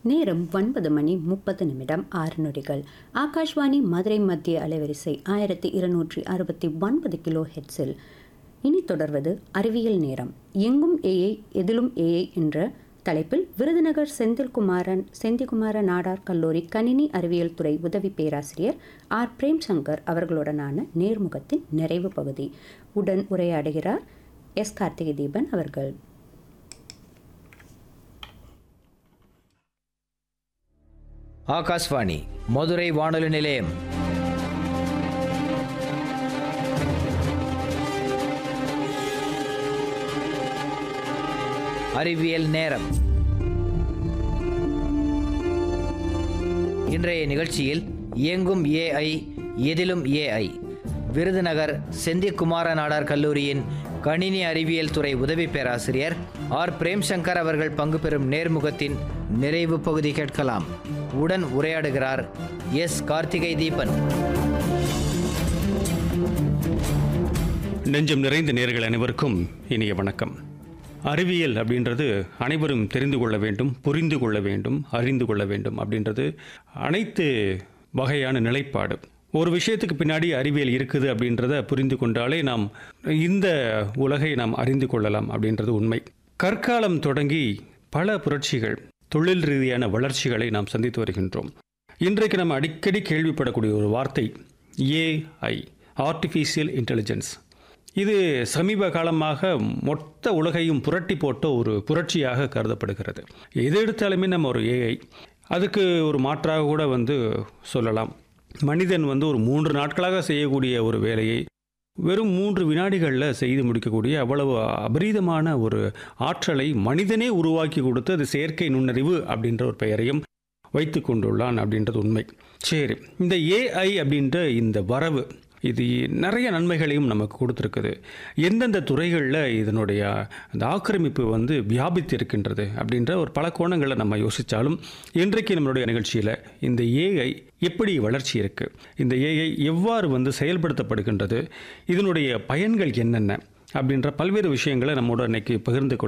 நேரம் ஒன்பது மணி முப்பது நிமிடம் ஆறு நொடிகள் ஆகாஷ்வாணி மதுரை மத்திய அலைவரிசை ஆயிரத்தி இருநூற்றி அறுபத்தி ஒன்பது கிலோ ஹெட்ஸில் இனி தொடர்வது அறிவியல் நேரம் எங்கும் ஏஐ எதிலும் ஏஐ என்ற தலைப்பில் விருதுநகர் செந்தில்குமாரன் செந்திகுமார நாடார் கல்லூரி கணினி அறிவியல் துறை உதவி பேராசிரியர் ஆர் பிரேம்சங்கர் அவர்களுடனான நேர்முகத்தின் நிறைவு பகுதி உடன் உரையாடுகிறார் எஸ் கார்த்திகை தீபன் அவர்கள் ஆகாஷ்வாணி மதுரை வானொலி நிலையம் அறிவியல் நேரம் இன்றைய நிகழ்ச்சியில் இயங்கும் ஏஐ எதிலும் ஏஐ விருதுநகர் செந்திக்குமார நாடார் கல்லூரியின் கணினி அறிவியல் துறை உதவி பேராசிரியர் ஆர் பிரேம்சங்கர் அவர்கள் பங்கு பெறும் நேர்முகத்தின் நிறைவு பகுதி கேட்கலாம் உடன் உரையாடுகிறார் எஸ் கார்த்திகை தீபன் நெஞ்சம் நிறைந்த நேர்கள் அனைவருக்கும் இனிய வணக்கம் அறிவியல் அப்படின்றது அனைவரும் தெரிந்து கொள்ள வேண்டும் புரிந்து கொள்ள வேண்டும் அறிந்து கொள்ள வேண்டும் அப்படின்றது அனைத்து வகையான நிலைப்பாடு ஒரு விஷயத்துக்கு பின்னாடி அறிவியல் இருக்குது அப்படின்றத புரிந்து கொண்டாலே நாம் இந்த உலகை நாம் அறிந்து கொள்ளலாம் அப்படின்றது உண்மை கற்காலம் தொடங்கி பல புரட்சிகள் தொழில் ரீதியான வளர்ச்சிகளை நாம் சந்தித்து வருகின்றோம் இன்றைக்கு நம்ம அடிக்கடி கேள்விப்படக்கூடிய ஒரு வார்த்தை ஏஐ ஆர்டிஃபிஷியல் இன்டெலிஜென்ஸ் இது சமீப காலமாக மொத்த உலகையும் புரட்டி போட்ட ஒரு புரட்சியாக கருதப்படுகிறது எது எடுத்தாலுமே நம்ம ஒரு ஏஐ அதுக்கு ஒரு மாற்றாக கூட வந்து சொல்லலாம் மனிதன் வந்து ஒரு மூன்று நாட்களாக செய்யக்கூடிய ஒரு வேலையை வெறும் மூன்று வினாடிகளில் செய்து முடிக்கக்கூடிய அவ்வளவு அபரீதமான ஒரு ஆற்றலை மனிதனே உருவாக்கி கொடுத்து அது செயற்கை நுண்ணறிவு அப்படின்ற ஒரு பெயரையும் வைத்து கொண்டுள்ளான் அப்படின்றது உண்மை சரி இந்த ஏஐ அப்படின்ற இந்த வரவு இது நிறைய நன்மைகளையும் நமக்கு கொடுத்துருக்குது எந்தெந்த துறைகளில் இதனுடைய அந்த ஆக்கிரமிப்பு வந்து வியாபித்து இருக்கின்றது அப்படின்ற ஒரு பல கோணங்களை நம்ம யோசித்தாலும் இன்றைக்கு நம்மளுடைய நிகழ்ச்சியில் இந்த ஏஐ எப்படி வளர்ச்சி இருக்குது இந்த ஏஐ எவ்வாறு வந்து செயல்படுத்தப்படுகின்றது இதனுடைய பயன்கள் என்னென்ன அப்படின்ற பல்வேறு விஷயங்களை நம்மோட இன்னைக்கு பகிர்ந்து கொள்ள